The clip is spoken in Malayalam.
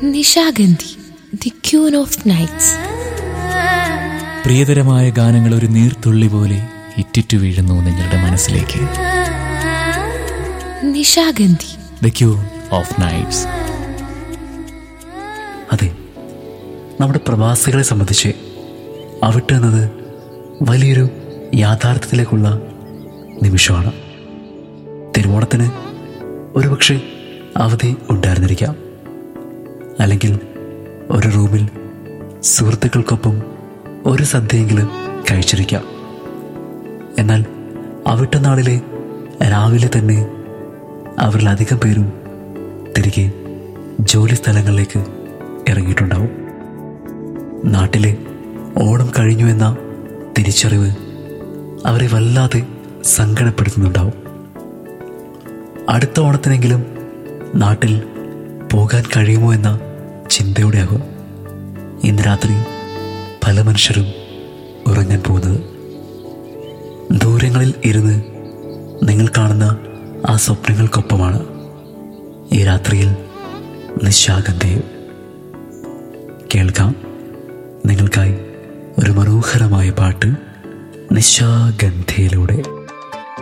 Nishagandhi the queen of nights പ്രിയതരമായ ഗാനങ്ങൾ ഒരു നീർത്തുള്ളി പോലെ ഇറ്റിറ്റു വീഴുന്നു നിങ്ങളുടെ മനസ്സിലേക്ക് Nishagandhi the queen of nights അതെ നമ്മുടെ പ്രവാസികളെ സംബന്ധിച്ച് അവിട്ട് എന്നത് വലിയൊരു യാഥാർത്ഥ്യത്തിലേക്കുള്ള നിമിഷമാണ് തിരുവോണത്തിന് ഒരുപക്ഷെ അവധി ഉണ്ടായിരുന്നിരിക്കാം അല്ലെങ്കിൽ ഒരു റൂമിൽ സുഹൃത്തുക്കൾക്കൊപ്പം ഒരു സദ്യയെങ്കിലും കഴിച്ചിരിക്കാം എന്നാൽ അവിട്ട നാളിലെ രാവിലെ തന്നെ അവരിലധികം പേരും തിരികെ ജോലി സ്ഥലങ്ങളിലേക്ക് ഇറങ്ങിയിട്ടുണ്ടാവും നാട്ടിലെ ഓണം കഴിഞ്ഞു എന്ന തിരിച്ചറിവ് അവരെ വല്ലാതെ സങ്കടപ്പെടുത്തുന്നുണ്ടാവും അടുത്ത ഓണത്തിനെങ്കിലും നാട്ടിൽ പോകാൻ കഴിയുമോ എന്ന ചിന്തയോടെയാകും ഇന്ന് രാത്രി പല മനുഷ്യരും ഉറങ്ങാൻ പോകുന്നത് ദൂരങ്ങളിൽ ഇരുന്ന് നിങ്ങൾ കാണുന്ന ആ സ്വപ്നങ്ങൾക്കൊപ്പമാണ് ഈ രാത്രിയിൽ നിശാഗന്ധയും കേൾക്കാം നിങ്ങൾക്കായി ഒരു മനോഹരമായ പാട്ട് നിശാഗന്ധയിലൂടെ